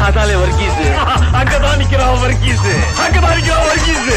அதாலே வர்க்கீஸ் அங்கதான் நிக்கிறான் வர்க்கீஸ் அங்கதான் நிக்கிறான் வர்க்கீஸ்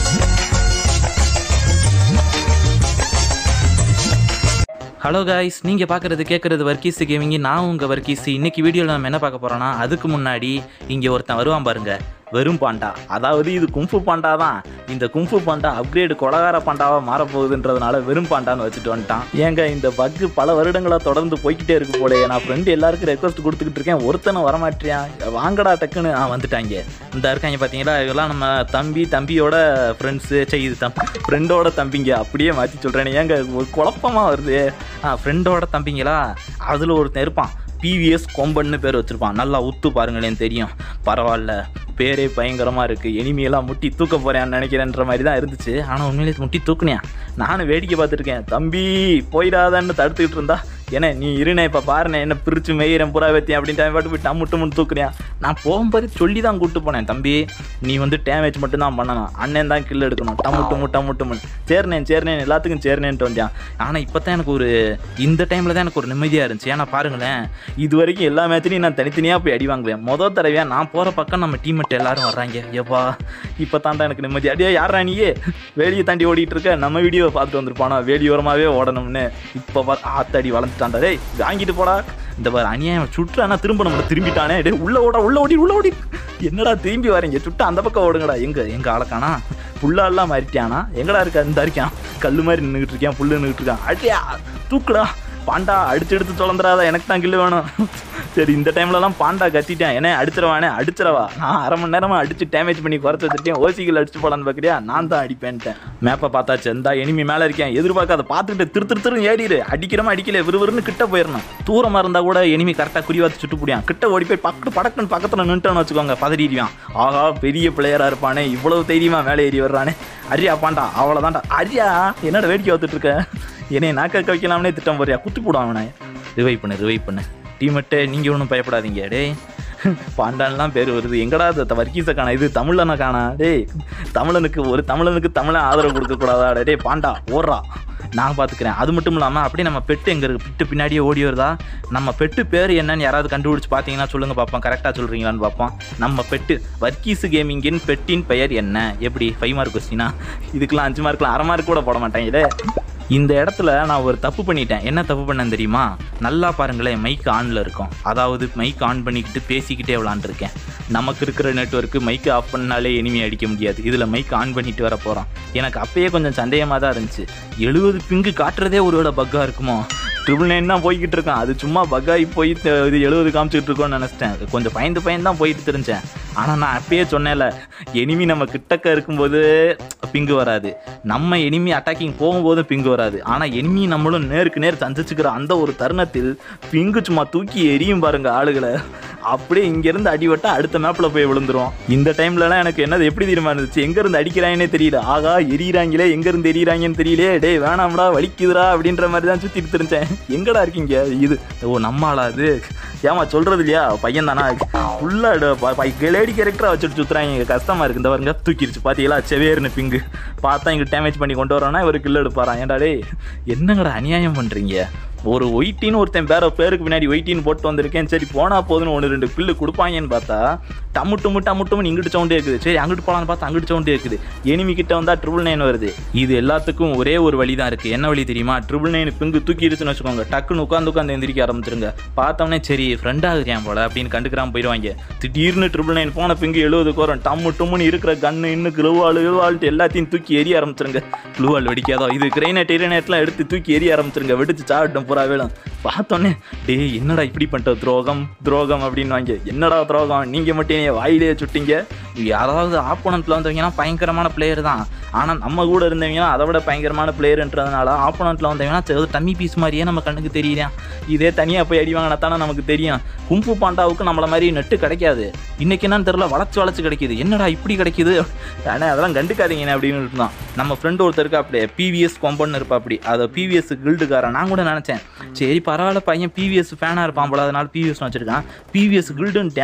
ஹலோ காய்ஸ் நீங்கள் பார்க்குறது கேட்குறது வர்க்கீஸ் கேமிங் நான் உங்கள் வர்க்கீஸ் இன்னைக்கு வீடியோவில் நம்ம என்ன பார்க்க போகிறோன்னா அதுக்கு முன்னாடி இங்கே ஒருத்தன் வருவான் பாருங்க வெறும் பாண்டா அதாவது இது கும்ஃபு பாண்டா தான் இந்த கும்ஃபு பாண்டா அப்கிரேடு கொலகார பாண்டாவாக மாறப்போகுதுன்றதுனால வெறும் பாண்டான்னு வச்சுட்டு வந்துட்டான் ஏங்க இந்த பக்கு பல வருடங்களாக தொடர்ந்து போய்க்கிட்டே இருக்கு போலே நான் ஃப்ரெண்டு எல்லாருக்கும் ரெக்வஸ்ட் கொடுத்துக்கிட்டு இருக்கேன் ஒருத்தனும் வரமாட்டியான் வாங்கடா டக்குன்னு ஆ வந்துட்டாங்க இந்த இருக்காங்க பார்த்தீங்களா இதெல்லாம் நம்ம தம்பி தம்பியோட ஃப்ரெண்ட்ஸு சரி இது தம் ஃப்ரெண்டோட தம்பிங்க அப்படியே மாற்றி சொல்கிறேன் ஏங்க ஒரு குழப்பமாக வருது ஆ ஃப்ரெண்டோட தம்பிங்களா அதில் ஒருத்தன் இருப்பான் பிவிஎஸ் கொம்பன்னு பேர் வச்சுருப்பான் நல்லா உத்து பாருங்களேன் தெரியும் பரவாயில்ல பேரே பயங்கரமாக இருக்குது எனிமையெல்லாம் முட்டி தூக்க போகிறேன்னு நினைக்கிறேன்ற மாதிரி தான் இருந்துச்சு ஆனால் உண்மையிலே முட்டி தூக்குனேன் நானும் வேடிக்கை பார்த்துருக்கேன் தம்பி போயிடாதான்னு தடுத்துக்கிட்டு இருந்தா ஏன்னா நீ இருனே இப்போ பாருனே என்ன பிரித்து மேயிறேன் புறா வைத்தேன் அப்படின்ட்டு அவன் பாட்டு போய் டம்மு டம்முன்னு தூக்குறேன் நான் போகும்போது சொல்லி தான் கூப்பிட்டு போனேன் தம்பி நீ வந்து டேமேஜ் மட்டும் தான் பண்ணணும் அண்ணன் தான் கில் எடுக்கணும் டம்மு டம்மு டம்மு டம்முன்னு சேர்னேன் சேர்னேன் எல்லாத்துக்கும் சேர்னேன்ட்டு வந்தேன் ஆனால் இப்போ தான் எனக்கு ஒரு இந்த டைமில் தான் எனக்கு ஒரு நிம்மதியாக இருந்துச்சு ஏன்னா பாருங்களேன் இது வரைக்கும் எல்லா மேட்ச்லையும் நான் தனித்தனியாக போய் அடி வாங்குவேன் மொதல் தடவையாக நான் போகிற பக்கம் நம்ம டீம்மேட் எல்லாரும் வர்றாங்க எப்பா இப்போ தாண்டா எனக்கு நிம்மதி அடியே யாரா நீயே வேலியை தாண்டி ஓடிட்டு இருக்க நம்ம வீடியோவை பார்த்துட்டு வந்திருப்பானா வேலியோரமாகவே ஓடணும்னு இப்போ பார் ஆத்தாடி வளர்ந்துட்டான்டா டேய் வாங்கிட்டு போடா இந்த பாரு அநியாயம் சுற்றானா திரும்ப நம்மளை திரும்பிட்டானே டேய் உள்ள ஓட உள்ள ஓடி உள்ள ஓடி என்னடா திரும்பி வரீங்க சுட்டு அந்த பக்கம் ஓடுங்கடா எங்க எங்க ஆளக்கானா புல்லாலாம் மாறிட்டானா எங்கடா இருக்கா இந்த இருக்கான் கல் மாதிரி நின்றுட்டு இருக்கேன் புல்லு நின்றுட்டு இருக்கான் அடியா தூக்குடா பாண்டா அடிச்சு எடுத்து தொலைந்துடாத எனக்கு தான் கில்லு வேணும் சரி இந்த டைம்லலாம் பாண்டா கத்திட்டேன் என்ன அடிச்சிடவானே அடிச்சிடவா நான் அரை மணி நேரமா அடிச்சு டேமேஜ் பண்ணி குறைச்சி வச்சிருக்கேன் ஓசிகள் அடிச்சு போலான்னு பார்க்குறியா நான் தான் அடிப்பேன்ட்டேன் மேப்பை பார்த்தாச்சு எந்த எனிமி மேலே இருக்கேன் எதிர்பார்க்காத பார்த்துக்கிட்டு திரு திரு திரு ஏறிடு அடிக்கிறமா அடிக்கல விறுவிறுன்னு கிட்ட போயிடணும் தூரமாக இருந்தால் கூட எனிமி கரெக்டாக குறிவாத்து சுட்டு போடியான் கிட்ட ஓடி போய் பக்கத்து படக்குன்னு பக்கத்தில் நின்றுட்டான்னு வச்சுக்கோங்க பதறிடுவான் ஆஹா பெரிய பிளேயராக இருப்பானே இவ்வளவு தைரியமா மேலே ஏறி வர்றானே அரியா பாண்டா அவ்வளோதான்டா அரியா என்னடா வேடிக்கை பார்த்துட்டு இருக்க என்னை நாக்க வைக்கலாம்னே திட்டம் போறியா குத்தி போடுவான் அவனை ரிவைவ் பண்ணு ரிவைவ் பண்ணு டீமெட்டு நீங்கள் ஒன்றும் பயப்படாதீங்க டேய் பாண்டான்லாம் பேர் வருது எங்கடா இந்த வர்க்கீஸை காணா இது தமிழனை காணா டேய் தமிழனுக்கு ஒரு தமிழனுக்கு தமிழன் ஆதரவு கொடுக்கக்கூடாதா டேய் பாண்டா ஓடுறா நான் பார்த்துக்கிறேன் அது மட்டும் இல்லாமல் அப்படியே நம்ம பெட்டு எங்கே இருக்குது பெட்டு பின்னாடியே ஓடி வருதா நம்ம பெட்டு பேர் என்னன்னு யாராவது கண்டுபிடிச்சு பார்த்தீங்கன்னா சொல்லுங்கள் பார்ப்போம் கரெக்டாக சொல்கிறீங்களான்னு பார்ப்போம் நம்ம பெட்டு வர்க்கீஸு கேமிங்கின் பெட்டின் பெயர் என்ன எப்படி ஃபைவ் மார்க் கொஸ்டினா இதுக்கெல்லாம் அஞ்சு மார்க்லாம் அரை மார்க் கூட போட மாட்டேன் இதே இந்த இடத்துல நான் ஒரு தப்பு பண்ணிட்டேன் என்ன தப்பு பண்ணேன் தெரியுமா நல்லா பாருங்களேன் மைக் ஆனில் இருக்கும் அதாவது மைக் ஆன் பண்ணிக்கிட்டு பேசிக்கிட்டே விளாண்டுருக்கேன் நமக்கு இருக்கிற நெட்ஒர்க்கு மைக்கு ஆஃப் பண்ணாலே இனிமே அடிக்க முடியாது இதில் மைக் ஆன் பண்ணிட்டு வர போகிறோம் எனக்கு அப்பயே கொஞ்சம் சந்தேகமாக தான் இருந்துச்சு எழுபது பிங்கு காட்டுறதே ஒருவேளை பக்காக இருக்குமோ ட்ரிபிள் நைன் தான் போய்கிட்டு இருக்கான் அது சும்மா பக்காகி போய் த- இது எழுபது காமிச்சிட்டு இருக்கோம்னு நினச்சிட்டேன் கொஞ்சம் பயந்து பயந்து தான் போயிட்டு தெரிஞ்சேன் ஆனால் நான் அப்பயே சொன்னேன்ல எனிமி நம்ம கிட்டக்க இருக்கும்போது பிங்கு வராது நம்ம எனிமி அட்டாக்கிங் போகும்போது பிங்கு வராது ஆனால் எனிமி நம்மளும் நேருக்கு நேர் சந்திச்சுக்கிற அந்த ஒரு தருணத்தில் பிங்கு சும்மா தூக்கி எரியும் பாருங்க ஆளுகளை அப்படியே இங்கேருந்து அடிபட்டா அடுத்த மேப்பில் போய் விழுந்துரும் இந்த டைம்லலாம் எனக்கு என்னது எப்படி தெரியுமா இருந்துச்சு எங்கேருந்து அடிக்கிறாங்கன்னே தெரியல ஆகா எரியிறாங்களே எங்கேருந்து எரியிறாங்கன்னு தெரியலையே டேய் வேணாம்டா வலிக்குதுடா அப்படின்ற மாதிரி தான் சுற்றிட்டு தெரிஞ்சேன் எங்கடா இருக்கீங்க இது ஓ நம்மளா அது ஏமா சொல்றது இல்லையா பையன் தானா ஃபுல்லாக லேடி கேரக்டராக வச்சுட்டு சுற்றுறாங்க இங்கே கஷ்டமாக இருக்கு இந்த பாருங்க தூக்கிடுச்சு பார்த்தீங்களா செவேர்னு பிங்கு பார்த்தா இங்கே டேமேஜ் பண்ணி கொண்டு வரோன்னா இவர் கில் எடுப்பாரான் ஏன்டா டேய் என்னங்கடா அநியாயம் பண்ணுறீங்க ஒரு ஒயிட்டின்னு ஒருத்தன் பேர பேருக்கு பின்னாடி ஒயிட்டின்னு போட்டு வந்திருக்கேன் சரி போனா போதுன்னு ஒன்று ரெண்டு பில்லு கொடுப்பாங்கன்னு பார்த்தா டம்மு டம்மு டம்மு டம்முன்னு இங்கிட்டு சவுண்டே இருக்குது சரி அங்கிட்டு போகலான்னு பார்த்தா அங்கிட்டு சவுண்டே இருக்குது எனிமி கிட்ட வந்தா ட்ரிபிள் நைன் வருது இது எல்லாத்துக்கும் ஒரே ஒரு வழி தான் இருக்குது என்ன வழி தெரியுமா ட்ரிபிள் நைன் பிங்கு தூக்கிடுச்சுன்னு வச்சுக்கோங்க டக்குன்னு உட்காந்து உட்காந்து எந்திரிக்க ஆரம்பிச்சிருங்க பார்த்தோன்னே சரி ஃப்ரெண்டாகுறேன் போல அப்படின்னு கண்டுக்கிறாம போயிடுவாங்க திடீர்னு ட்ரிபிள் நைன் போன பிங்கு எழுபதுக்கு வரும் டம்மு டம்முன்னு இருக்கிற கண்ணு இன்னும் கிழுவாள் கிழுவாள்ட்டு எல்லாத்தையும் தூக்கி எரிய ஆரம்பிச்சிருங்க க்ளூவால் வெடிக்காதோ இது கிரைனட் இரைனட்லாம் எடுத்து தூக்கி எரிய ஆரம்பிச்சிருங்க வெடிச்சு சாப்பிட்டோம் பூரா வேணும் பார்த்தோன்னே டேய் என்னடா இப்படி பண்ணிட்ட துரோகம் துரோகம் அப்படின்னு வாங்க என்னடா துரோகம் நீங்கள் மட்டும் என்னைய வாயிலேயே சுட்டீங்க யாராவது ஆப்போனண்ட்டில் வந்தவங்கன்னா பயங்கரமான பிளேயர் தான் ஆனால் நம்ம கூட இருந்தவங்க அதை விட பயங்கரமான பிளேயர்ன்றதுனால ஆப்போனண்ட்டில் வந்தவங்கன்னா சரி, டம்மி பீஸ் மாதிரியே நம்ம கண்ணுக்கு தெரியலாம் இதே தனியாக போய் அடி வாங்கினா தானே நமக்கு தெரியும் கும்பு பாண்டாவுக்கு நம்மள மாதிரி நெட்டு கிடைக்காது இன்னைக்கு என்னன்னு தெரியல வளைச்சு வளைச்சு கிடைக்குது என்னடா இப்படி கிடைக்குது ஆனால் அதெல்லாம் கண்டுக்காதீங்கண்ணே அப்படின்னு இருந்தான் நம்ம ஃப்ரெண்டு ஒருத்தர் இருக்கா அப்படியே பிவிஎஸ் கொம்பன்னு இருப்பா அப்படி அதை பிவிஎஸ் கில்டுக்காரன் நான் கூட நினச்சேன் சரி பரவாயில்ல பையன் பிவிஎஸ் ஃபேனாக இருப்பான் போல அதனால பிவிஎஸ் வச்சிருக்கான் பிவிஎஸ் கில்டுன்ட்டேன்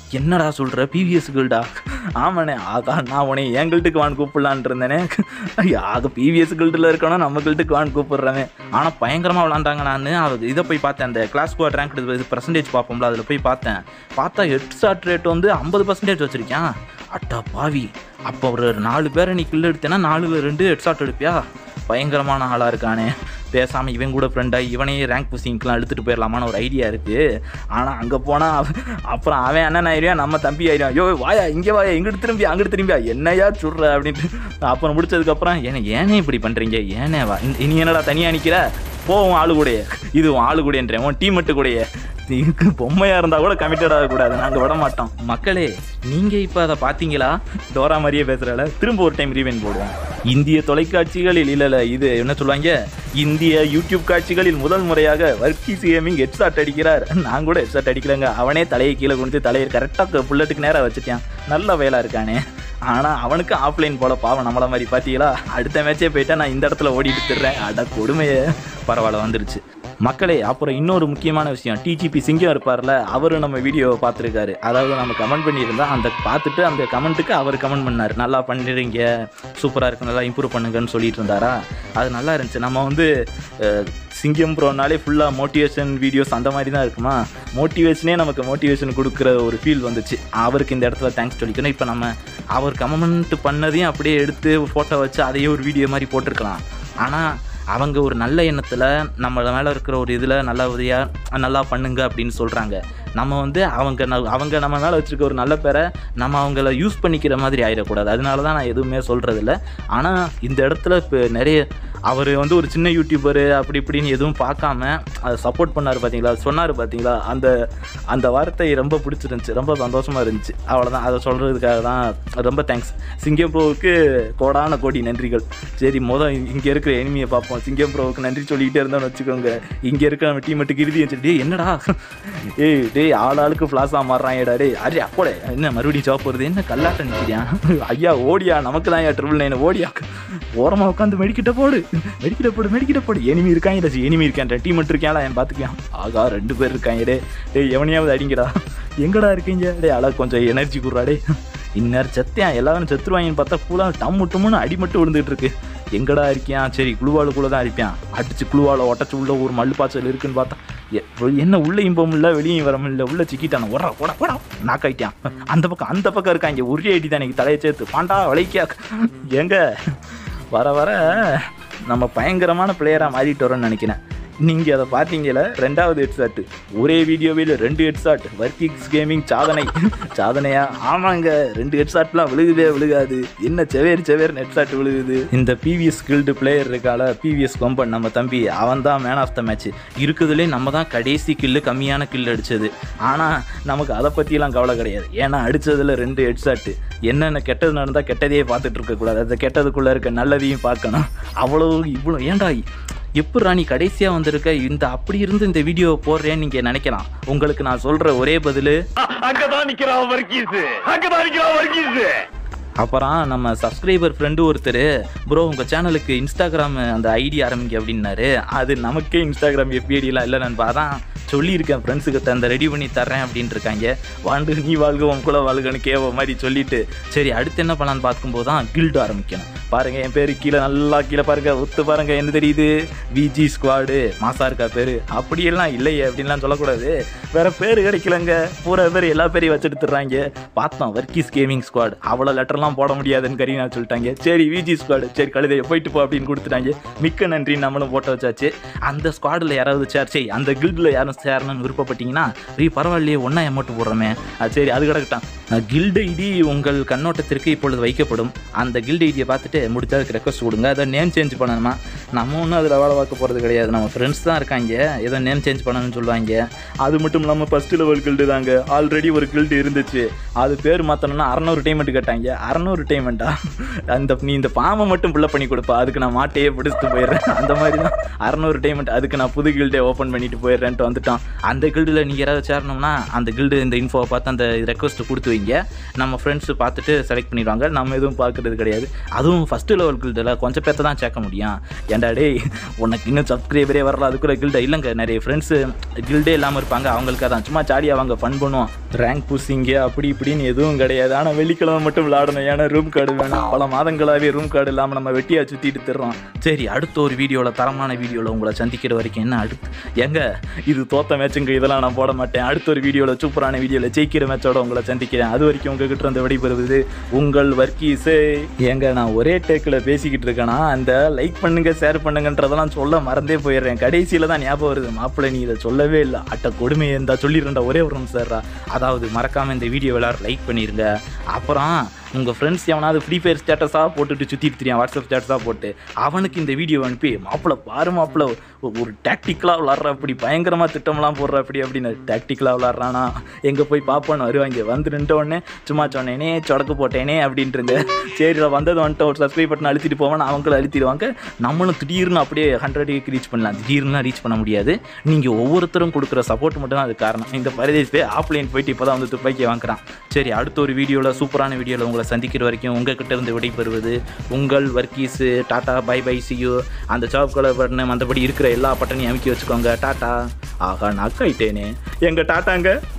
என்னடா சொல்கிற பிவிஎஸ் கில்டா ஆமாண்ணே அதான் நான் உன்னை என் கில்ட்டுக்கு வான் கூப்பிடலான் இருந்தேனே ஆக பிவிஎஸ் கில்டில் இருக்கணும் நம்ம கில்ட்டுக்கு வான் கூப்பிடுறவன் ஆனால் பயங்கரமாக விளாண்டாங்க நான் அது இதை போய் பார்த்தேன் அந்த கிளாஸ் ஸ்குவாட் ரேங்க் இது பர்சன்டேஜ் பார்ப்போம்ல அதில் போய் பார்த்தேன் பார்த்தா ஹெட் ஷாட் ரேட் வந்து ஐம்பது பர்சன்டேஜ் வச்சுருக்கேன் அட்டா பாவி அப்போ ஒரு நாலு பேரை நீ கில் எடுத்தேன்னா நாலுல ரெண்டு ஹெட் ஷாட் எடுப்பியா பயங்கரமான ஆளாக இருக்கானே பேசாமல் இவன் கூட ஃப்ரெண்டாகி இவனையே ரேங்க் புஷிங்க்கெலாம் எடுத்துகிட்டு போயிடலாமான்னு ஒரு ஐடியா இருக்குது ஆனால் அங்கே போனால் அப்புறம் அவன் அண்ணன் ஆயிடுவான் நம்ம தம்பி ஆயிடுவான் யோ வாயா இங்கே வாயா இங்கிட்டு திரும்பி அங்கிட்டு திரும்பியா என்னையா சுடுற அப்படின்ட்டு அப்புறம் முடிச்சதுக்கப்புறம் ஏன்னா ஏனே இப்படி பண்ணுறீங்க ஏனே வா இந்த- இனி என்னடா தனியாக நிற்கிற போவோம் ஆளு கூடயே இது உன் ஆளு கூடன்றேன் உன் டீம் மட்டும் கூடயே இதுக்கு பொம்மையாக இருந்தால் கூட கமிட்டட் ஆகக்கூடாது நாங்கள் விட மாட்டோம் மக்களே நீங்கள் இப்போ அதை பார்த்தீங்களா டோரா மாதிரியே பேசுகிறால திரும்ப ஒரு டைம் ரீவென் போடுவோம் இந்திய தொலைக்காட்சிகளில் இல்லை இல்லை இது என்ன சொல்லுவாங்க இந்திய யூடியூப் காட்சிகளில் முதல் முறையாக வர்க்கி சிஎமிங் ஹெட்ஷாட் அடிக்கிறார் நான் கூட ஹெட்ஷாட் அடிக்கலங்க அவனே தலையை கீழே குனிஞ்சு தலையை கரெக்டாக புல்லட்டுக்கு நேராக வச்சுட்டான் நல்ல வேலை இருக்கானே ஆனால் அவனுக்கு ஆஃப்லைன் போல பாவம் நம்மள மாதிரி பார்த்தீங்களா அடுத்த மேட்சே போயிட்டா நான் இந்த இடத்துல ஓடிட்டு திடுறேன் அட கொடுமையே பரவாயில்ல வந்துருச்சு மக்களே அப்புறம் இன்னொரு முக்கியமான விஷயம் டிஜிபி சிங்கம் இருப்பார்ல அவரும் நம்ம வீடியோவை பார்த்துருக்காரு அதாவது நம்ம கமெண்ட் பண்ணியிருந்தா அந்த பார்த்துட்டு அந்த கமெண்ட்டுக்கு அவர் கமெண்ட் பண்ணார் நல்லா பண்ணிடுறீங்க சூப்பராக இருக்கு நல்லா இம்ப்ரூவ் பண்ணுங்கன்னு சொல்லிட்டு இருந்தாரா அது நல்லா இருந்துச்சு நம்ம வந்து அஹ், சிங்கம் ப்ரோனாலே ஃபுல்லாக மோட்டிவேஷன் வீடியோஸ் அந்த மாதிரி தான் இருக்குமா மோட்டிவேஷனே நமக்கு மோட்டிவேஷன் கொடுக்குற ஒரு ஃபீல் வந்துச்சு அவருக்கு இந்த இடத்துல தேங்க்ஸ் சொல்லிக்கணும் இப்போ நம்ம அவர் கமெண்ட் பண்ணதையும் அப்படியே எடுத்து ஃபோட்டோ வச்சு அதையே ஒரு வீடியோ மாதிரி போட்டிருக்கலாம் ஆனால் அவங்க ஒரு நல்ல எண்ணத்தில் நம்ம மேலே இருக்கிற ஒரு இதில் நல்ல உதவியாக நல்லா பண்ணுங்க அப்படின்னு சொல்கிறாங்க நம்ம வந்து அவங்க ந- அவங்க நம்ம மேலே வச்சுருக்க ஒரு நல்ல பேரை நம்ம அவங்கள யூஸ் பண்ணிக்கிற மாதிரி ஆயிடக்கூடாது அதனால தான் நான் எதுவுமே சொல்கிறதில்ல ஆனால் இந்த இடத்துல இப்போ நிறைய அவர் வந்து ஒரு சின்ன யூடியூபரு அப்படி இப்படின்னு எதுவும் பார்க்காம அதை சப்போர்ட் பண்ணார் பார்த்தீங்களா சொன்னார் பார்த்தீங்களா அந்த அந்த வார்த்தை ரொம்ப பிடிச்சிருந்துச்சி ரொம்ப சந்தோஷமாக இருந்துச்சு அவ்வளோதான் அதை சொல்கிறதுக்காக தான் ரொம்ப தேங்க்ஸ் சிங்கம் ப்ரோவுக்கு கோடான கோடி நன்றிகள் சரி மொதல் இங்கே இருக்கிற எனிமியை பார்ப்போம் சிங்கம் ப்ரோவுக்கு நன்றி சொல்லிக்கிட்டே இருந்தோம்னு வச்சுக்கோங்க இங்கே இருக்கிற நம்ம டீம் மட்டும் இறுதி வச்சுட்டு "டேய், என்னடா ஏய் டேய் ஆள் ஆளுக்கு ஃப்ளாஸாக மாறுறான் டேய் அரே அப்போடே என்ன மறுபடியும் ஜாப் வருது என்ன கல்லாட்டம் நிற்கிறான் ஐயா ஓடியா நமக்கு தான் ஐயா ட்ரிபிள் நைன் ஓடியா ஓரமாக உட்காந்து மெடிக்கிட்ட போடு மெடிக்கிட்ட போடு மெடிக்கிட்ட போடு எனிமி இருக்காங்க இல்லை எனிமி இருக்கான் டீம் மட்டும் இருக்காங்களா என் பார்த்துக்கலாம் ஆகா ரெண்டு பேர் இருக்காங்க டே டேய் எவனையாவது அடிங்கடா எங்கடா இருக்கீங்க டேய் அழ கொஞ்சம் எனர்ஜி குடுறா டே இந்நேரம் செத்தேன் எல்லாரும் செத்துருவாங்கன்னு பார்த்தா ஃபுல்லாக டம்மு டம்முன்னு அடி மட்டும் விழுந்துட்டு இருக்கு எங்கடா இருக்கியான் சரி குழுவாளுக்குள்ளே தான் இருப்பான் அடிச்சு குழுவால உடச்சு உள்ள ஒரு மல்லு பாய்ச்சல் இருக்குன்னு பார்த்தா எ- என்ன உள்ள இன்பம் இல்லை வெளியும் வர முடியல உள்ள சிக்கிட்டான ஒடா ஒடா ஒடா நாக்காயிட்டான் அந்த பக்கம் அந்த பக்கம் இருக்காங்க ஒரே அடி தான் எனக்கு தலையை சேர்த்து பாண்டா வளைக்கியா எங்க வர வர நம்ம பயங்கரமான பிளேயராக மாறிட்டு வரோம்னு நினைக்கிறேன் நீங்கள் அதை பார்த்தீங்களா ரெண்டாவது ஹெட்ஷாட்டு ஒரே வீடியோவில் ரெண்டு ஹெட்ஷாட் வர்க்கிங்ஸ் கேமிங் சாதனை சாதனையா ஆமாங்க ரெண்டு ஹெட்ஷாட்லாம் விழுகுதே விழுகாது என்ன செவேர் செவேர் ஹெட்ஷாட் விழுகுது இந்த பிவிஎஸ் கில்டு பிளேயர் இருக்கால பிவிஎஸ் கொம்பன் நம்ம தம்பி அவன் தான் மேன் ஆஃப் த மேட்ச் இருக்குதுலே நம்ம தான் கடைசி கில்லு கம்மியான கில் அடிச்சது ஆனால் நமக்கு அதை பற்றியெல்லாம் கவலை கிடையாது ஏன்னா அடித்ததில் ரெண்டு ஹெட்ஷாட்டு என்னென்ன கெட்டது நடந்தால் கெட்டதையே பார்த்துட்டு இருக்கக்கூடாது அந்த கெட்டதுக்குள்ளே இருக்க நல்லதையும் பார்க்கணும் அவ்வளோ இவ்வளோ ஏன்டா எப்படா நீ கடைசியாக வந்திருக்க இந்த அப்படி இருந்து இந்த வீடியோ போடுறேன்னு நீங்கள் நினைக்கலாம் உங்களுக்கு நான் சொல்கிற ஒரே பதில் அங்கதான் நிக்கிறான் வர்க்கீஸ் அங்கதான் நிக்கிறான் வர்க்கீஸ் அப்புறம் நம்ம சப்ஸ்கிரைபர் ஃப்ரெண்டு ஒருத்தர் ப்ரோ உங்கள் சேனலுக்கு இன்ஸ்டாகிராம் அந்த ஐடி ஆரம்பிங்க அப்படின்னாரு அது நமக்கே இன்ஸ்டாகிராம் எஃபிஐடிலாம் இல்லை நண்பா அதான் சொல்லியிருக்கேன் ஃப்ரெண்ட்ஸுக்கிட்ட அந்த ரெடி பண்ணி தர்றேன் அப்படின்ட்டு இருக்காங்க வாண்டு நீ வாழ்க உன் குல வாழ்கன்னு கேவ மாதிரி சொல்லிட்டு சரி அடுத்து என்ன பண்ணலான்னு பார்க்கும்போது தான் கில்டு ஆரம்பிக்கணும் பாருங்க என் பேர் கீழே நல்லா கீழே பாருங்க ஒத்து பாருங்க என்ன தெரியுது விஜி ஸ்குவாடு மாசா இருக்கா பேர் அப்படியெல்லாம் இல்லையே அப்படின்லாம் சொல்லக்கூடாது வேற பேர் கிடைக்கலங்க பூரா பேர் எல்லா பேரையும் வச்சுட்டு தர்றாங்க பார்த்தோம் வர்க்கீஸ் கேமிங் ஸ்குவாட் அவ்வளோ லெட்டர்லாம் போட முடியாதுன்னு கரீனா சொல்லிட்டாங்க சரி விஜி ஸ்குவாடு சரி கழுதையை போயிட்டு போ அப்படின்னு கொடுத்துட்டாங்க மிக்க நன்றி நம்மளும் போட்டோ வச்சாச்சு அந்த ஸ்குவாடில் யாராவது சேர் சரி அந்த கில்டில் யாரும் சேரணும்னு விருப்பப்பட்டீங்கன்னா ரீ பரவாயில்லையே ஒன்றா எமௌண்ட் போடுறோமே அது சரி அது கிடக்கட்டும் கில்டு ஐடி உங்கள் கண்ணோட்டத்திற்கு இப்பொழுது வைக்கப்படும் அந்த கில்டு ஐடியை பார்த்துட்டு முடிச்சா அதுக்கு ரெக்வஸ்ட் கொடுங்க அதை நேம் சேஞ்ச் பண்ணணுமா நம்ம ஒன்றும் அதில் வேலை பார்க்க போகிறது கிடையாது நம்ம ஃப்ரெண்ட்ஸ் தான் இருக்காங்க ஏதோ நேம் சேஞ்ச் பண்ணணும்னு சொல்லுவாங்க அது மட்டும் இல்லாமல் ஃபஸ்ட் லெவல் கில்டு தாங்க ஆல்ரெடி ஒரு கில்டு இருந்துச்சு அது பேர் மாற்றணும்னா அறநூறு டைமெண்ட் கேட்டாங்க அறநூறு டைமெண்ட்டா அந்த நீ இந்த பாம்பை மட்டும் ஃபுல்லப் பண்ணி கொடுப்பா அதுக்கு நான் மாட்டையே பிடிச்சிட்டு போயிடுறேன் அந்த மாதிரி தான் அறநூறு டைமெண்ட் அதுக்கு நான் புது கில்டே ஓப்பன் பண்ணிட்டு போயிடுறேன்ட்டு வந்துட்டோம் அந்த கில்டில் நீங்கள் யாராவது சேரணும்னா அந்த கில்டு இந்த இன்ஃபோவை பார்த்து அந்த ரெக்வஸ்ட் கொடுத்து வைங்க நம்ம ஃப்ரெண்ட்ஸ் பார்த்துட்டு செலக்ட் பண்ணிடுவாங்க நம்ம எதுவும் பார்க்குறது கிடையாது அதுவும் ஃபஸ்ட்டு லெவல் கில்டில் கொஞ்சம் பேர்த்த தான் சேர்க்க முடியும் ஏன்டா டேய் உனக்கு இன்னும் சப்ஸ்கிரைபரே வரல அதுக்குள்ள கில்டை இல்லைங்க நிறைய ஃப்ரெண்ட்ஸு கில்டே இல்லாமல் இருப்பாங்க அவங்களுக்கு அதான் சும்மா ஜாலியாக அவங்க ஃபன் பண்ணுவோம் ரேங்க் புஷிங்க அப்படி இப்படின்னு எதுவும் கிடையாது ஆனால் வெள்ளிக்கிழமை மட்டும் விளாடணும் ஏன்னா ரூம் கார்டு வேணும் பல மாதங்களாகவே ரூம் கார்டு இல்லாமல் நம்ம வெட்டியாக சுற்றிட்டு தர்றோம் சரி அடுத்த ஒரு வீடியோவில் தரமான வீடியோவில் உங்களை சந்திக்கிற வரைக்கும் என்ன அடுத்து எங்க இது தோத்த மேட்சுங்க இதெல்லாம் நான் போட மாட்டேன் அடுத்த ஒரு வீடியோவில் சூப்பரான வீடியோவில் ஜெயிக்கிற மேட்சோட உங்களை சந்திக்கிறேன் அது வரைக்கும் உங்ககிட்ட இருந்து விடைபெறுவது உங்கள் வர்க்கீஸே ஏங்க நான் ஒரே டேக்கில் பேசிக்கிட்டு இருக்கேனா அந்த லைக் பண்ணுங்க ஷேர் பண்ணுங்கன்றதெல்லாம் சொல்ல மறந்தே போயிடுறேன் கடைசியில் தான் ஞாபகம் வருது மாப்பிள்ளை நீ இதை சொல்லவே இல்லை அட்ட கொடுமையை இருந்தால் சொல்லிடுறேன்டா ஒரே ஒரு நிமிஷம் சார்ரா அதாவது மறக்காமல் இந்த வீடியோ எல்லாரும் லைக் பண்ணிடுங்க அப்புறம் உங்கள் ஃப்ரெண்ட்ஸ் எவனாவது ஃப்ரீ ஃபயர் ஸ்டேட்டஸாக போட்டுட்டு சுற்றிட்டு தெரியும் வாட்ஸ்அப் ஸ்டேட்டஸாக போட்டு அவனுக்கு இந்த வீடியோ அனுப்பி மாப்பிள்ளை பாரு மாப்பிள்ளை ஒரு டாக்டிக்கலாக விளாட்ற அப்படி பயங்கரமாக திட்டம்லாம் போடுற அப்படி அப்படின்னு டாக்டிக்கலாக விளாட்றானா எங்கே போய் பார்ப்போன்னு வருவாங்க வந்து நின்ற உடனே சும்மா சொன்னேனே சொடக்கு போட்டேனே அப்படின்ட்டு சரி நான் வந்தது வந்துட்டு ஒரு சப்ஸ்கிரைப் பட்டன் அழுத்திட்டு போவேன் அவங்களும் அழுத்திடுவாங்க நம்மளும் திடீர்னு அப்படியே ஹண்ட்ரடுக்கு ரீச் பண்ணலாம் திடீர்னுலாம் ரீச் பண்ண முடியாது நீங்கள் ஒவ்வொருத்தரும் கொடுக்குற சப்போர்ட் மட்டும் தான் அது காரணம் இந்த பரதேஷ் போய் ஆஃப்லைன் போயிட்டு இப்போ தான் வந்து துப்பாக்கி வாங்குறான் சரி அடுத்த ஒரு வீடியோவில் சூப்பரான வீடியோவில் உங்களை சந்திக்கிற வரைக்கும் உங்ககிட்ட இருந்து விடைபெறுவது உங்கள் Varghese tata bye bye see you அந்த சாப் கலர் பட்டனை மற்றபடி இருக்கிற எல்லா பட்டனையும் அமைக்கி வச்சுக்கோங்க டாட்டா ஆஹா நக்காயிட்டேனே எங்கள் டாட்டாங்க